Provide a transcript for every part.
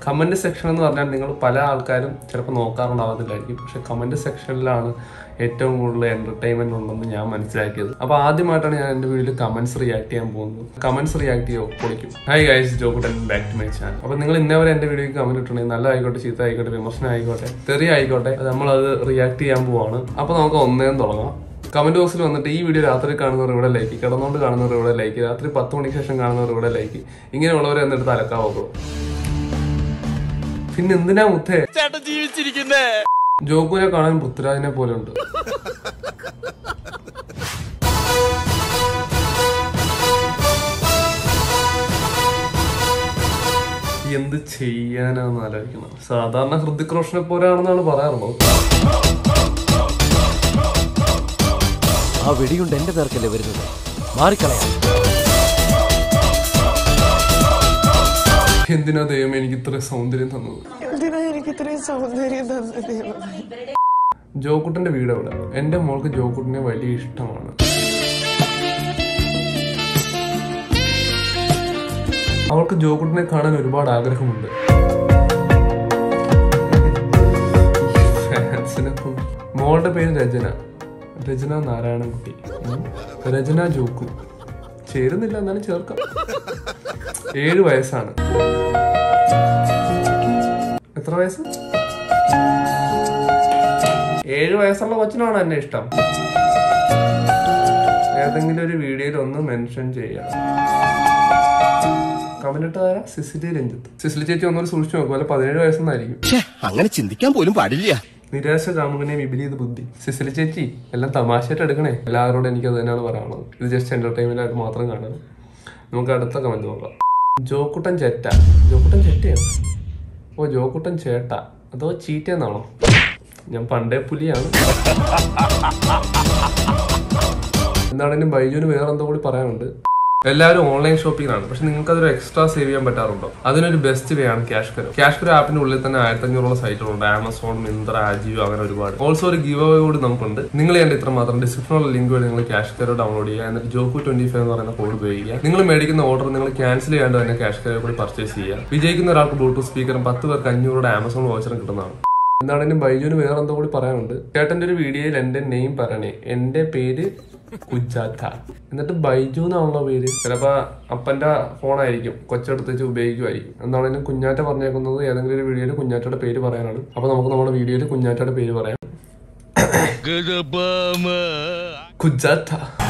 Comment section എന്ന് പറഞ്ഞാൽ നിങ്ങൾ പല ആൾക്കാരും ചിലപ്പോൾ നോക്കാറുണ്ടാവത്തില്ലായിരിക്കും പക്ഷെ കമന്റ് സെക്ഷനിലാണ് ഏറ്റവും കൂടുതൽ എന്റർടൈൻമെന്റ് ഉണ്ടെന്ന് ഞാൻ മനസ്സിലാക്കിയത് അപ്പൊ ആദ്യമായിട്ടാണ് ഞാൻ എന്റെ വീഡിയോയിൽ കമന്റ്സ് റിയാക്ട് ചെയ്യാൻ പോകുന്നത് കമന്റ്സ് റിയാക്ട് ചെയ്യോ പൊളിക്കും hi guys Jokuttan back to my channel അപ്പൊ നിങ്ങൾ ഇന്നേ വരെ എന്റെ വീഡിയോക്ക് കമന്റ് ഇട്ടുണ്ടെങ്കിൽ നല്ല ആയിക്കോട്ടെ ചീത്ത ആയിക്കോട്ടെ വിമർശനം ആയിക്കോട്ടെ തെറി ആയിക്കോട്ടെ അത് നമ്മളത് റിയാക്ട് ചെയ്യാൻ പോവാണ് അപ്പൊ നമുക്ക് ഒന്നേന്ന് തുടങ്ങാം കമന്റ് ബോക്സിൽ വന്നിട്ട് ഈ വീഡിയോ രാത്രി കാണുന്നവർ ഇവിടെ ലൈക്ക് കിടന്നുകൊണ്ട് കാണുന്നവർ ഇവിടെ ലൈക്ക് രാത്രി പത്ത് മണിക്ക് ശേഷം കാണുന്നവർ ഇവിടെ ലൈക്ക് ഇങ്ങനെയുള്ളവരെ എന്നിട്ട് തലക്കാവോ പിന്നെ എന്തിനാ മുത്തേ ചേട്ടൻ ജീവിച്ചിരിക്കുന്നേ ജോക്കുനെ കാണാൻ പൃഥ്വിരാജിനെ പോലെ ഉണ്ട് എന്ത് ചെയ്യാനാന്ന് ആലോചിക്കണം സാധാരണ ഹൃതിക് റോഷനെ പോലെയാണെന്നാണ് പറയാറുള്ളത് ആ വെടിയുണ്ട് എന്റെ നേർക്കല്ലേ വരുന്നത് മാറിക്കളയാം എന്തിനാ ദൈവം എനിക്ക് ഇത്ര സൗന്ദര്യം തന്നത് എന്തിനാ എനിക്ക് ഇത്രയും സൗന്ദര്യം തന്നത് ദൈവമേ ജോക്കുട്ടന്റെ വീട് എവിടെ എന്റെ മോൾക്ക് ജോക്കുട്ടിനെ വലിയ ഇഷ്ടമാണ് അവൾക്ക് ജോക്കുട്ടിനെ കാണാൻ ഒരുപാട് ആഗ്രഹമുണ്ട് ഫാൻസിനെ കൊണ്ട്. മോളുടെ പേര് രചന രചന നാരായണൻകുട്ടി ഉം. രചന ജോക്കു ചേരുന്നില്ല എന്നാലും ചേർക്കാം ഏഴ് വയസ്സാണ് എത്ര വയസ്സ് ഏഴ് വയസ്സുള്ള കൊച്ചിനാണ് എന്നെ ഇഷ്ടം ഏതെങ്കിലും ഒരു വീഡിയോയിൽ ഒന്ന് മെൻഷൻ ചെയ്യാം കമന്റ് ഇട്ട് തരാം സിസിലി രഞ്ജിത്ത് സിസിലി ചേച്ചി ഒന്നുകൂടി സൂക്ഷിച്ചു നോക്കും അല്ല പതിനേഴ് വയസ്സൊന്നായിരിക്കും അങ്ങനെ ചിന്തിക്കാൻ പോലും പാടില്ല നിരാശ കാമുകനെ വിപരീത ബുദ്ധി സിസിലി ചേച്ചി എല്ലാം തമാശയായിട്ട് എടുക്കണേ എല്ലാവരോടും എനിക്ക് അത് തന്നെയാണ് പറയാനുള്ളത് ഇത് ജസ്റ്റ് എന്റർടൈൻമെന്റ് ആയിട്ട് മാത്രം കാണണം നമുക്ക് അടുത്ത കമന്റ് നോക്കാം ജോക്കുട്ടൻ ചെറ്റ ജോക്കുട്ടൻ ചെറ്റയാണ് ഓ ജോക്കുട്ടൻ ചേട്ട അതോ ചീറ്റയെന്നാണോ ഞാൻ പണ്ടേ പുലിയാണ് എന്താണെങ്കിലും ബൈജുവിന് വേറെ എന്തോ കൂടി പറയാനുണ്ട് എല്ലാവരും ഓൺലൈൻ ഷോപ്പിംഗ് ആണ് പക്ഷെ നിങ്ങൾക്ക് അതൊരു എക്സ്ട്രാ സേവ് ചെയ്യാൻ പറ്റാറുണ്ടോ അതിനൊരു ബെസ്റ്റ് വേ ആണ് ക്യാഷ് കരോ ക്യാഷ് കരോ ആപ്പിന്റെ ഉള്ളിൽ തന്നെ ആയിരത്തി അഞ്ഞൂറോളം സൈറ്റുകളുണ്ട് ആമസോൺ മിന്ത്ര ആജിയോ അങ്ങനെ ഒരുപാട് ഓൾസോ ഒരു ഗീവ് അവേ കൂടി നമുക്കുണ്ട് നിങ്ങൾ ചെയ്യേണ്ട ഇത്ര മാത്രം ഡിസ്ക്രിപ്ഷനിലുള്ള ലിങ്ക് വഴി നിങ്ങൾ ക്യാഷ് കരോ ഡൗൺലോഡ് ചെയ്യുക എന്നിട്ട് ജോക്കു ട്വന്റി ഫൈവ് എന്ന് പറയുന്ന കോഡ് ഉപയോഗിക്കുക നിങ്ങൾ മേടിക്കുന്ന ഓർഡർ നിങ്ങൾ ക്യാൻസൽ ചെയ്യാണ്ട് തന്നെ ക്യാഷ് കരോ കൂടി പർച്ചേസ് ചെയ്യുക വിജയിക്കുന്ന ഒരാൾക്ക് ബ്ലൂടൂത്ത് സ്പീക്കറും പത്ത് പേർക്ക് അഞ്ഞൂറുടെ ആമസോൺ വോച്ചറും കിട്ടുന്നതാണ് എന്താണെങ്കിലും ബൈജുവിന് വേറെ എന്തോ കൂടി പറയാനുണ്ട് ചേട്ടന്റെ ഒരു വീഡിയോയിൽ എന്റെ നെയിം പറയണേ എന്റെ പേര് കുജാത്ത എന്നിട്ട് ബൈജു എന്നാണല്ലോ പേര് ചിലപ്പോ അപ്പന്റെ ഫോണായിരിക്കും കൊച്ചെടുത്ത് വെച്ച് ഉപയോഗിക്കുമായിരിക്കും എന്താണെങ്കിലും കുഞ്ഞാറ്റ പറഞ്ഞേക്കുന്നത് ഏതെങ്കിലും ഒരു വീഡിയോയിൽ കുഞ്ഞാറ്റയുടെ പേര് പറയാനാണ് അപ്പൊ നമുക്ക് നമ്മുടെ വീഡിയോയിൽ കുഞ്ഞാറ്റയുടെ പേര് പറയാം കുജാത്ത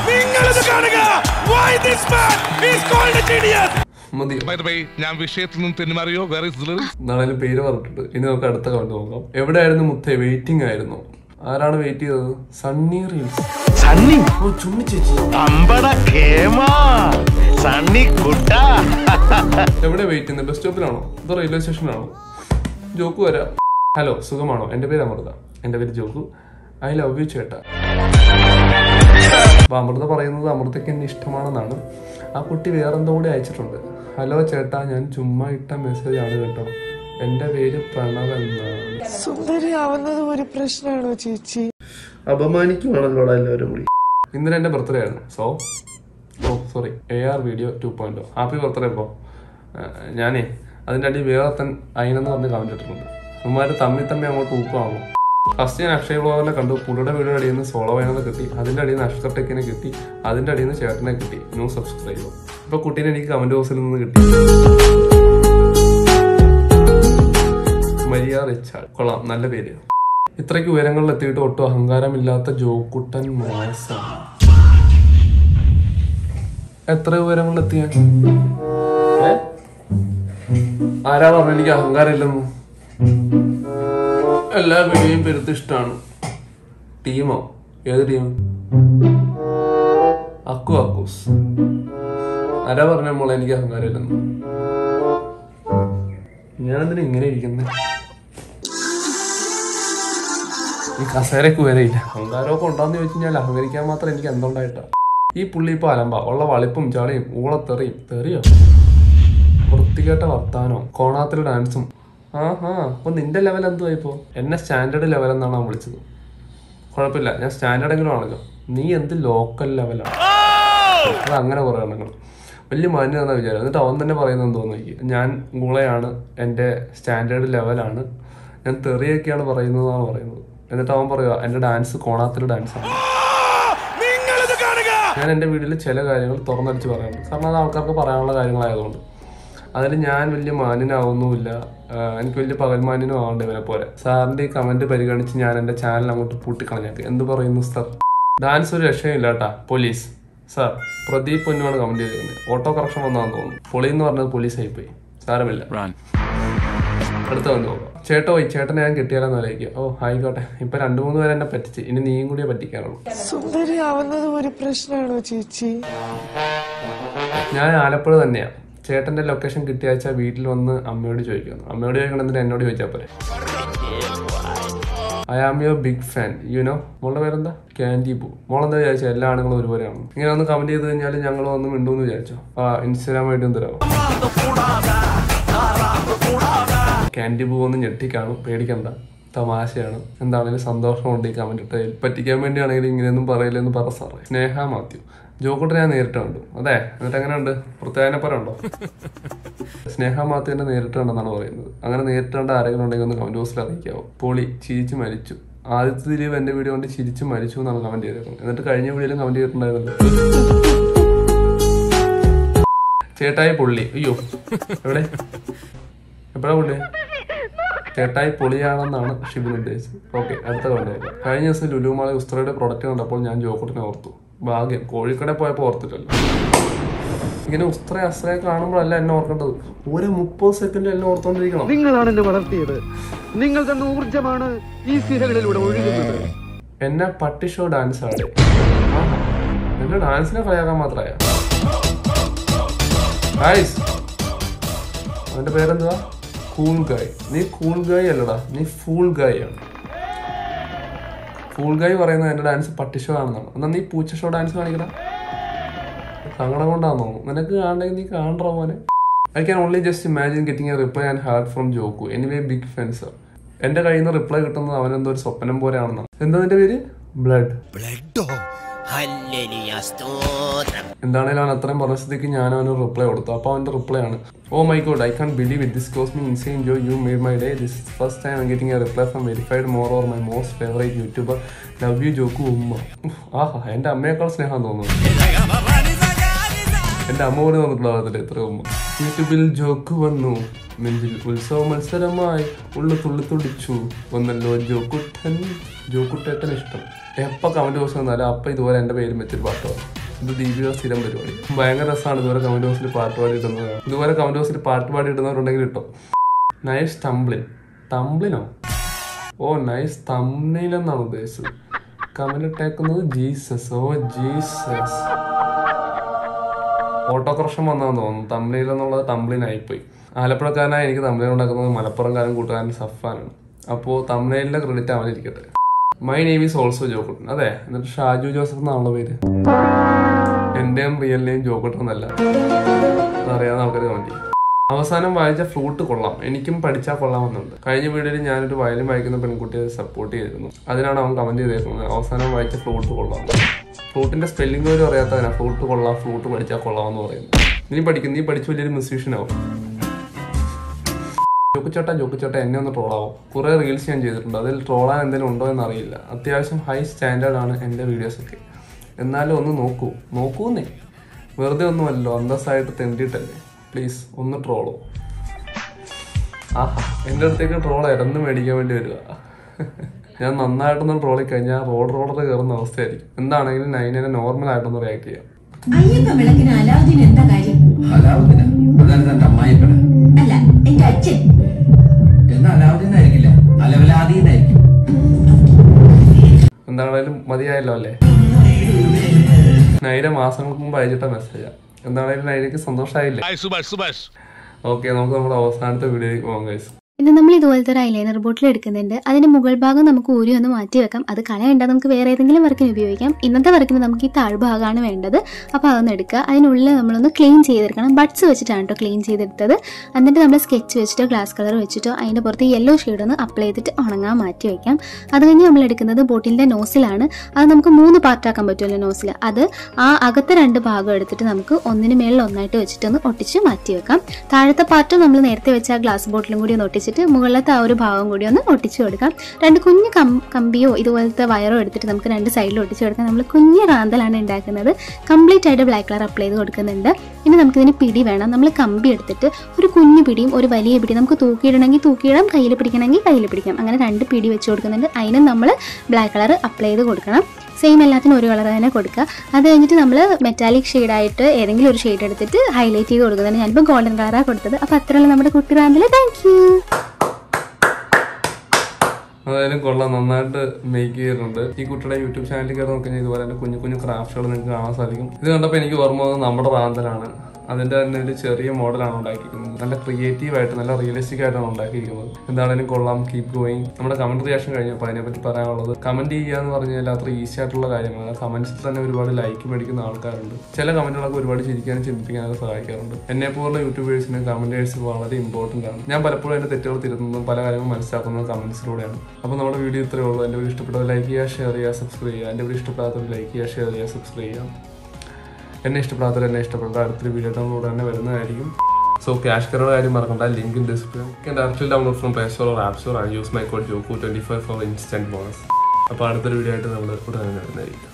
മതി ഞാൻ വിഷയത്തിൽ നിന്ന് തെന്നുമാറിയോ വേറെ എന്നാണേലും പേര് പറഞ്ഞിട്ടുണ്ട് ഇനി നമുക്ക് അടുത്ത കമന്റ് നോക്കാം എവിടെയായിരുന്നു മുത്തേ വെയിറ്റിംഗ് ആയിരുന്നു ആരാണ് വെയിറ്റ് ചെയ്തത് സണ്ണി റീൽസ് സണ്ണി ഓ ചുമ്മി ചേച്ചി അമ്പട കേമാ സണ്ണി കുട്ട എവിടെ വെയിറ്റ് ചെയ്യുന്നത് ബസ് സ്റ്റോപ്പിലാണോ അതോ റെയിൽവേ സ്റ്റേഷനിലാണോ ജോക്കു വരാം ഹലോ സുഖമാണോ എന്റെ പേര് അമൃത എന്റെ പേര് ജോക്കു ഐ ലവ് യു ചേട്ടാ അപ്പൊ അമൃത പറയുന്നത് അമൃതയ്ക്ക് എന്നെ ഇഷ്ടമാണെന്നാണ് ആ കുട്ടി വേറെന്തോ കൂടി അയച്ചിട്ടുണ്ട് ഹലോ ചേട്ടാ ഞാൻ ചുമ്മാ ഇട്ട മെസ്സേജ് ആണ് കേട്ടോ എന്റെ പേര് പ്രണവ് എന്നാണ് സുന്ദരിയാവുന്നതും ഒരു പ്രശ്നമാണോ ചേച്ചി അപമാനിക്കുവാണല്ലോടാ എല്ലാവരും കൂടി ഇന്നലെ എന്റെ ബർത്ത്ഡേ ആയിരുന്നു so oh sorry A R video to point happy birthday bro ഞാനേ അതിന്റെ അടി വേറെ തൻ അയിനെന്ന് പറഞ്ഞ് കമന്റ് ഇട്ടിട്ടുണ്ട് ഉമ്മാര് തമ്മി തമ്മി അങ്ങോട്ട് ഊപ്പാണല്ലോ ഫസ്റ്റ് ഞാൻ അക്ഷയ ബ്ലോഗറിനെ കണ്ടു പുള്ളിയുടെ വീഡിയോ അടിയിൽ നിന്ന് സോളോ വയനെന്ന് കിട്ടി അതിന്റെ അടിയിൽ നിന്ന് അഷ്കർ ടെക്കിനെ കിട്ടി അതിന്റെ അടിയിൽ നിന്ന് ചേട്ടനെ കിട്ടി ന്യൂ സബ്സ്ക്രൈബർ ഇപ്പൊ കുട്ടീനെ എനിക്ക് കമന്റ് ബോക്സിൽ നിന്ന് കിട്ടി മരിയ റിച്ചാർഡ് കൊള്ളാം നല്ല പേര് ഇത്രയ്ക്ക് ഉയരങ്ങളിൽ എത്തിയിട്ട് ഒട്ടും അഹങ്കാരമില്ലാത്ത ജോക്കുട്ടൻ മാസാണ് എത്ര ഉയരങ്ങളിൽ എത്തിയ ആരാ പറഞ്ഞ എനിക്ക് അഹങ്കാരമില്ലെന്ന് എല്ലാ വീഡിയോയും പെരുത്ത് ഇഷ്ടമാണ് ടീമോ ഏത് ടീം അക്കു അക്കൂസ് ആരാ പറഞ്ഞ മോളെ എനിക്ക് അഹങ്കാരമില്ലെന്ന് ഞാനെന്തിനാ ഇങ്ങനെ ഇരിക്കുന്നത് ഈ കസേരക്ക് വരെയില്ല അഹങ്കാരമൊക്കെ ഉണ്ടാന്ന് ചോദിച്ചു കഴിഞ്ഞാൽ അഹങ്കരിക്കാൻ മാത്രം എനിക്ക് എന്തുണ്ടായിട്ടാ ഈ പുള്ളി ഇപ്പൊ അലമ്പ ഉള്ള വളിപ്പും ചളിയും ഊളത്തെറിയും തെറിയോ വൃത്തികെട്ട വർത്താനോ കോണാത്തൊരു ഡാൻസും ആഹാ അപ്പൊ നിന്റെ ലെവൽ എന്തുവാ ഇപ്പോ എന്നെ സ്റ്റാൻഡേർഡ് ലെവൽ എന്നാണ് അവൻ വിളിച്ചത് കുഴപ്പമില്ല ഞാൻ സ്റ്റാൻഡേർഡ് എങ്കിലും ആണല്ലോ നീ എന്ത് ലോക്കൽ ലെവലാണ് അത് അങ്ങനെ കുറെ എണ്ണങ്ങൾ വലിയ മാന്യതാണെന്ന് വിചാരം എന്നിട്ട് അവൻ തന്നെ പറയുന്നത് തോന്നുന്നു എനിക്ക് ഞാൻ ഗുളയാണ് എൻ്റെ സ്റ്റാൻഡേർഡ് ലെവലാണ് ഞാൻ തെറിയൊക്കെയാണ് പറയുന്നതെന്നാണ് പറയുന്നത് എന്നിട്ട് അവൻ പറയുക എൻ്റെ ഡാൻസ് കോണാത്തൊരു ഡാൻസാണ് ഞാൻ എൻ്റെ വീട്ടിൽ ചില കാര്യങ്ങൾ തുറന്നടിച്ച് പറയാറുണ്ട് കാരണം അത് ആൾക്കാർക്ക് പറയാനുള്ള കാര്യങ്ങളായതുകൊണ്ട് അതിൽ ഞാൻ വലിയ മാന്യനാവുന്നുമില്ല ആഹ് എനിക്ക് വലിയ പകൽമാന്യനും ആവണ്ട ഇവനെ പോലെ സാറിന്റെ ഈ കമന്റ് പരിഗണിച്ച് ഞാൻ എൻ്റെ ചാനൽ അങ്ങോട്ട് പൂട്ടിക്കളഞ്ഞേക്ക് എന്ത് പറയുന്നു സർ ഡാൻസ് ഒരു രക്ഷയില്ല കേട്ടാ പോലീസ് സാർ പ്രദീപ് പൊന്നുമാണ് കമന്റ് ചെയ്തിരുന്നത് ഓട്ടോ കറക്ഷൻ വന്നാന്ന് തോന്നുന്നു പൊളി എന്ന് പറഞ്ഞത് പോലീസ് ആയിപ്പോയി സാരമില്ല അടുത്ത വന്ന് നോക്കാം ചേട്ടോ ഈ ചേട്ടനെ ഞാൻ കിട്ടിയാലെന്ന് ആലോചിക്കുക ഓ ആയിക്കോട്ടെ ഇപ്പൊ രണ്ടു മൂന്ന് പേരെ എന്നെ പറ്റിച്ച് ഇനി നീയും കൂടിയേ പറ്റിക്കാനുള്ളൂ സുന്ദരി ആവുന്നതും ഒരു പ്രശ്നമാണോ ചേച്ചി ഞാൻ ആലപ്പുഴ തന്നെയാ ചേട്ടന്റെ ലൊക്കേഷൻ കിട്ടിയാഴ്ച വീട്ടിൽ വന്ന് അമ്മയോട് ചോദിക്കുന്നു അമ്മയോട് ചോദിക്കണമെന്നിട്ട് എന്നോട് ചോദിച്ചാൽ പോരെ I am your big fan you know മോളുടെ പേരെന്താ ക്യാൻഡി ബു മോളെന്താ വിചാരിച്ചു എല്ലാ ആണുങ്ങളും ഒരുപോലെയാണ് ഇങ്ങനെ ഒന്ന് കമന്റ് ചെയ്ത് കഴിഞ്ഞാൽ ഞങ്ങൾ വന്ന് മിണ്ടൂന്ന് വിചാരിച്ചോ ആ ഇൻസ്റ്റാഗ്രാം ആയിട്ട് തരാമോ ക്യാൻഡി ബു ഒന്ന് ഞെട്ടിക്കാണും പേടിക്കണ്ട തമാശയാണ് എന്താണെങ്കിലും സന്തോഷമുണ്ട് ഈ കമന്റ് ഇട്ടതിൽ പറ്റിക്കാൻ വേണ്ടിയാണെങ്കിലും ഇങ്ങനെയൊന്നും പറയില്ലെന്ന് പറ സാറേ സ്നേഹ മാത്യു ജോക്കുട്ടനെ ഞാൻ നേരിട്ട് കണ്ടു അതെ എന്നിട്ട് എങ്ങനെയുണ്ട് പ്രത്യേകനപ്പരം ഉണ്ടോ സ്നേഹ മാത്യുവിനെ നേരിട്ട് കണ്ടെന്നാണ് പറയുന്നത് അങ്ങനെ നേരിട്ട് കണ്ട ആരെങ്കിലും ഉണ്ടെങ്കിൽ ഒന്ന് കമന്റ് ബോക്സിൽ അറിയിക്കാവോ പൊളി ചിരിച്ച് മരിച്ചു ആദ്യത്തെ ദിലീപ് എന്റെ വീഡിയോ കൊണ്ട് ചിരിച്ച് മരിച്ചു എന്നാണ് കമന്റ് ചെയ്തേക്കുന്നത് എന്നിട്ട് കഴിഞ്ഞ വീഡിയോയിലും കമന്റ് ചെയ്തിട്ടുണ്ടായിരുന്നല്ലോ ചേട്ടായി പുള്ളി അയ്യോ എവിടെ എപ്പോഴാ പുള്ളി ചേട്ടായി പൊളിയാണെന്നാണ് ഷിബിൻ ഉദ്ദേശിച്ചത് ഓക്കെ അടുത്ത കണ്ടേക്കാം കഴിഞ്ഞ ദിവസം ലുലുമാളെ ഉസ്ത്രയുടെ പ്രൊഡക്റ്റ് കണ്ടപ്പോൾ ഞാൻ ജോക്കട്ടിനെ ഓർത്തു ഭാഗ്യം കോഴിക്കട പോയപ്പോൾ ഓർത്തിട്ടല്ലോ ഇങ്ങനെ ഉസ്ത്ര അസ്ത്രയെ കാണുമ്പോഴല്ല എന്നെ ഓർക്കേണ്ടത് ഒരു മുപ്പത് സെക്കൻഡ് എന്നെ ഓർത്തോണ്ടിരിക്കണം നിങ്ങളാണ് എന്നെ വളർത്തിയത് നിങ്ങൾ തന്ന ഊർജമാണ് ഈ സിരകളിലൂടെ ഒഴുകുന്നത് എന്നെ പട്ടി ഷോ ഡാൻസ് ആടെ ആഹാ. എന്റെ ഡാൻസിനെ കളിയാക്കാൻ മാത്രമായ ഗൈസ് അവന്റെ പേരെന്തുവാ കൂൾ ഗായ് നീ കൂൾ ഗായ് അല്ലടാ നീ ഫൂൾ ഗായ് ആണ് ഫൂൾ ഗായ് പറയുന്നത് എന്റെ ഡാൻസ് പട്ടി ഷോ ആണെന്നാണ് എന്നാ നീ പൂച്ച ഷോ ഡാൻസ് കാണിക്കടാ സങ്കടം കൊണ്ടാന്ന് തോന്നുന്നു നിനക്ക് കാണണമെങ്കിൽ നീ കാണറ മോനെ I can only just imagine getting a reply and heart from Jokku anyway big fan sir എന്റെ കയ്യിൽ നിന്ന് റിപ്ലൈ കിട്ടുന്നത് അവനെന്തോ ഒരു സ്വപ്നം പോലെയാണെന്നാണ് എന്താ നിന്റെ പേര് ബ്ലഡ് ബ്ലഡോ ഹല്ലേലൂയ സ്തോത്രം എന്താണേലും അവൻ അത്രയും പറഞ്ഞ സ്ഥിതിക്ക് ഞാൻ അവന് റിപ്ലൈ കൊടുത്തു അപ്പൊ അവന്റെ റിപ്ലൈ ആണ് oh my god I can't believe it this cause me insane Jo you made my day this first time I getting a reply from verified more or my most favourite YouTuber love you Jokku ഉമ്മ ഉഫ്, ആഹാ എന്റെ അമ്മയേക്കാൾ സ്നേഹം തോന്നുന്നു എന്റെ അമ്മ പോലും വന്നിട്ടുണ്ടാവത്തില്ല എത്ര ഉമ്മ യൂട്യൂബിൽ ജോക്ക് വന്നു നെഞ്ചിൽ ഉത്സവ മത്സരമായി ഉള്ളു തുള്ളി തുടിച്ചു വന്നല്ലോ ജോക്കുട്ടൻ ജോക്കുട്ടേട്ടൻ ഇഷ്ടം എപ്പോ കമന്റ് ബോക്സ് വന്നാലും അപ്പൊ ഇതുപോലെ എന്റെ പേരും വെച്ചൊരു പാട്ട് പാടും ഇത് ദീപിക സ്ഥിരം പരിപാടി ഭയങ്കര രസമാണ് ഇതുപോലെ കമന്റ് ബോക്സിൽ പാട്ട് പാടി ഇടുന്നത് ഇതുപോലെ കമന്റ് ബോക്സിൽ പാട്ട് പാടി ഇടുന്നവരുണ്ടെങ്കിൽ ഇട്ടോ നൈസ് ടംബ്ലിൻ ടംബ്ലിനോ ഓ നൈസ് തമ്മിൽ എന്നാണ് ഉദ്ദേശിച്ചത് കമന്റ് ഇട്ടേക്കുന്നത് Jesus oh Jesus auto correction വന്നാന്ന് തോന്നുന്നു തമ്മിൽ എന്നുള്ളത് ടംബ്ലിൻ ആയിപ്പോയി ആലപ്പുഴക്കാരനായ എനിക്ക് തമ്മിൽ ഉണ്ടാക്കുന്നത് മലപ്പുറംകാരൻ കൂട്ടുകാരൻ സഫാനാണ് അപ്പോൾ തമ്മിലിന്റെ ക്രെഡിറ്റ് അവനിരിക്കട്ടെ my name is also Jokuttan അതെ എന്നിട്ട് ഷാജു ജോസഫ് എന്നാണല്ലോ പേര് എന്റെയും റിയൽ നെയിം ജോക്കുട്ടൻ എന്നല്ല അറിയാവുന്ന ആൾക്കാർ കമന്റ് അവസാനം വായിച്ച ഫ്ലൂട്ട് കൊള്ളാം എനിക്കും പഠിച്ചാൽ കൊള്ളാമെന്നുണ്ട് കഴിഞ്ഞ വീഡിയോയിൽ ഞാനൊരു വയലിൻ വായിക്കുന്ന പെൺകുട്ടിയെ സപ്പോർട്ട് ചെയ്തിരുന്നു അതിനാണ് അവൻ കമന്റ് ചെയ്തേക്കുന്നത് അവസാനം വായിച്ച ഫ്ലൂട്ട് കൊള്ളാം ഫ്ലൂട്ടിന്റെ സ്പെല്ലിംഗ് പോലും അറിയാത്തവനാ ഫ്ലൂട്ട് കൊള്ളാം ഫ്ലൂട്ട് പഠിച്ചാൽ കൊള്ളാം എന്ന് പറയുന്നത് നീ പഠിക്കും നീ പഠിച്ച് വലിയൊരു മ്യൂസീഷ്യൻ ആവും ജോക്കുച്ചേട്ട ജോക്കുച്ചേട്ട എന്നെ ഒന്ന് ട്രോളാവും കുറെ റീൽസ് ഞാൻ ചെയ്തിട്ടുണ്ട് അതിൽ ട്രോളാൻ എന്തെങ്കിലും ഉണ്ടോ എന്ന് അറിയില്ല അത്യാവശ്യം ഹൈ സ്റ്റാൻഡേർഡ് ആണ് എൻ്റെ വീഡിയോസ് ഒക്കെ എന്നാലും ഒന്ന് നോക്കൂ നോക്കൂന്നേ വെറുതെ ഒന്നുമല്ലോ അന്തസ്സായിട്ട് തെണ്ടിയിട്ടല്ലേ പ്ലീസ് ഒന്ന് ട്രോളോ ആഹാ എൻ്റെ അടുത്തേക്ക് ട്രോൾ ഇരന്ന് മേടിക്കാൻ വേണ്ടി വരിക ഞാൻ നന്നായിട്ടൊന്ന് ട്രോളി കഴിഞ്ഞാൽ റോഡ് റോഡർ കയറുന്ന അവസ്ഥയായിരിക്കും എന്താണെങ്കിലും നൈനെ നോർമൽ ആയിട്ടൊന്ന് റിയാക്ട് ചെയ്യാം അയ്യപ്പ വിളക്കിന് അലാവുദ്ദീൻ എന്താ കാര്യം അലാവുദ്ദീന് അതാണ് തന്റെ അമ്മായിപ്പണ് അല്ല എന്റെ അച്ഛൻ എന്നാ അലാവുദ്ദീനായിരിക്കില്ല അലവലാദീനായിരിക്കും എന്താണേലും മതിയായല്ലോ അല്ലേ നൈര മാസങ്ങൾക്ക് മുമ്പ് അയച്ചിട്ട മെസ്സേജാ എന്താണേലും നൈരയ്ക്ക് സന്തോഷമായില്ലേ ഹായ് സുഭാഷ് സുഭാഷ് ഓക്കെ നമുക്ക് നമ്മുടെ അവസാനത്തെ വീഡിയോയിലേക്ക് പോകാം ഗൈസ് ഇന്ന് നമ്മൾ ഇതുപോലത്തെ ഒരു ഐലൈനർ ബോട്ടിൽ എടുക്കുന്നുണ്ട് അതിന്റെ മുകൾ ഭാഗം നമുക്ക് ഊരി ഒന്ന് മാറ്റി വെക്കാം അത് കളയണ്ട നമുക്ക് വേറെ ഏതെങ്കിലും വർക്കിന് ഉപയോഗിക്കാം ഇന്നത്തെ വർക്കിന് നമുക്ക് ഈ താഴ്ഭാഗമാണ് വേണ്ടത് അപ്പോൾ അതൊന്ന് എടുക്കുക അതിനുള്ളിൽ നമ്മളൊന്ന് ക്ലീൻ ചെയ്തെടുക്കണം ബഡ്സ് വെച്ചിട്ടാണ് കേട്ടോ ക്ലീൻ ചെയ്തെടുത്തത് എന്നിട്ട് നമ്മൾ സ്കെച്ച് വെച്ചിട്ടോ ഗ്ലാസ് കളർ വെച്ചിട്ടോ അതിൻ്റെ പുറത്ത് യെല്ലോ ഷെയ്ഡ് ഒന്ന് അപ്ലൈ ചെയ്തിട്ട് ഉണങ്ങാൻ മാറ്റി വെക്കാം അത് കഴിഞ്ഞ് നമ്മൾ എടുക്കുന്നത് ബോട്ടിലിൻ്റെ നോസിലാണ് അത് നമുക്ക് മൂന്ന് പാർട്ടാക്കാൻ പറ്റുമല്ലോ നോസിൽ അത് ആ അകത്തെ രണ്ട് ഭാഗം എടുത്തിട്ട് നമുക്ക് ഒന്നിന് മേളിൽ ഒന്നായിട്ട് വെച്ചിട്ടൊന്ന് ഒട്ടിച്ച് മാറ്റി വെക്കാം താഴത്തെ പാർട്ട് നമ്മൾ നേരത്തെ വെച്ച ആ ഗ്ലാസ് ബോട്ടിലും കൂടി ഒന്ന് ഒട്ടിച്ചിട്ട് മുകളിലത്തെ ആ ഒരു ഭാഗം കൂടി ഒന്ന് ഒട്ടിച്ച് കൊടുക്കാം രണ്ട് കുഞ്ഞ് കം കമ്പിയോ ഇതുപോലത്തെ വയറോ എടുത്തിട്ട് നമുക്ക് രണ്ട് സൈഡിൽ ഒട്ടിച്ച് കൊടുക്കാം നമ്മൾ കുഞ്ഞ് റാന്തലാണ് ഉണ്ടാക്കുന്നത് കംപ്ലീറ്റ് ആയിട്ട് ബ്ലാക്ക് കളർ അപ്ലൈ ചെയ്ത് കൊടുക്കുന്നുണ്ട് ഇനി നമുക്കിതിന് പിടി വേണം നമ്മൾ കമ്പി എടുത്തിട്ട് ഒരു കുഞ്ഞു പിടിയും ഒരു വലിയ പിടി നമുക്ക് തൂക്കിയിടണമെങ്കിൽ തൂക്കിയിടാം കയ്യിൽ പിടിക്കണമെങ്കിൽ കയ്യിൽ പിടിക്കാം അങ്ങനെ രണ്ട് പിടി വെച്ച് കൊടുക്കുന്നുണ്ട് അതിന് നമ്മൾ ബ്ലാക്ക് കളർ അപ്ലൈ ചെയ്ത് കൊടുക്കണം സെയിം എല്ലാത്തിനും ഒരു കളർ തന്നെ കൊടുക്കുക അത് കഴിഞ്ഞിട്ട് നമ്മൾ മെറ്റാലിക് ഷെയ്ഡായിട്ട് ഏതെങ്കിലും ഒരു ഷെയ്ഡ് എടുത്തിട്ട് ഹൈലൈറ്റ് ചെയ്ത് കൊടുക്കുന്നുണ്ട് ഞാനിപ്പോൾ ഗോൾഡൻ കളറാണ് കൊടുത്തത് അപ്പോൾ അത്രയുള്ള നമ്മുടെ കുട്ടി റാന്തിൽ താങ്ക് യു അതായാലും കൊള്ളാം നന്നായിട്ട് മേക്ക് ചെയ്തിട്ടുണ്ട് ഈ കുട്ടിയുടെ യൂട്യൂബ് ചാനലിൽ കയറി നോക്കി ഇതുപോലെ തന്നെ കുഞ്ഞു കുഞ്ഞു ക്രാഫ്റ്റുകൾ നിങ്ങൾക്ക് കാണാൻ സാധിക്കും ഇത് കണ്ടപ്പോൾ എനിക്ക് ഓർമ്മ വന്നത് നമ്മുടെ റാന്തലാണ് അതിന്റെ തന്നെ ഒരു ചെറിയ മോഡലാണ് ഉണ്ടാക്കിയിരിക്കുന്നത് നല്ല ക്രിയേറ്റീവ് ആയിട്ട് നല്ല റിയലിസ്റ്റിക് ആയിട്ടാണ് ഉണ്ടാക്കിയിരിക്കുന്നത് എന്താണെങ്കിലും കൊള്ളാം കീപ് ഗോയിങ് നമ്മുടെ കമന്റ് റിയാക്ഷൻ കഴിഞ്ഞപ്പോൾ അതിനെപ്പറ്റി പറയാനുള്ളത് കമന്റ് ചെയ്യുക എന്ന് പറഞ്ഞാൽ അത്ര ഈസി ആയിട്ടുള്ള കാര്യങ്ങളാണ് കമന്റ്സിൽ തന്നെ ഒരുപാട് ലൈക്ക് മേടിക്കുന്ന ആൾക്കാരുണ്ട് ചില കമന്റുകളൊക്കെ ഒരുപാട് ചിരിക്കാനും ചിന്തിപ്പിക്കാനൊക്കെ സഹായിക്കാറുണ്ട് എന്നെ പോലുള്ള യൂട്യൂബേഴ്സിന് കമന്റേഴ്സ് വളരെ ഇമ്പോർട്ടന്റ് ആണ് ഞാൻ പലപ്പോഴും എന്റെ തെറ്റുകൾ തിരുത്തുന്നതും പല കാര്യങ്ങളും മനസ്സിലാക്കുന്നതും കമന്റ്സിലൂടെയാണ് അപ്പോൾ നമ്മുടെ വീഡിയോ ഇത്രയേ ഉള്ളൂ എൻ്റെ വീഡിയോ ഇഷ്ടപ്പെട്ടത് ലൈക്ക് ചെയ്യുക ഷെയർ ചെയ്യുക സബ്സ്ക്രൈബ് ചെയ്യുക എൻ്റെ വീഡിയോ ഇഷ്ടപ്പെടാത്തവർ ലൈക്ക് ചെയ്യുക ഷെയർ ചെയ്യുക സബ്സ്ക്രൈബ് ചെയ്യുക എന്നെ ഇഷ്ടപ്പെടാത്തവർ എന്നെ ഇഷ്ടപ്പെട്ട അടുത്തൊരു വീഡിയോ ഡൗൺലോഡ് തന്നെ വരുന്നതായിരിക്കും സോ ക്യാഷ് കറോടെ കാര്യം മറക്കണ്ട link in display can directly download from Play Store or App Store and use my code JOKU25 for instant bonus അപ്പോൾ അടുത്തൊരു വീഡിയോ ആയിട്ട് നമ്മൾ ഉടനെ വരുന്നതായിരിക്കും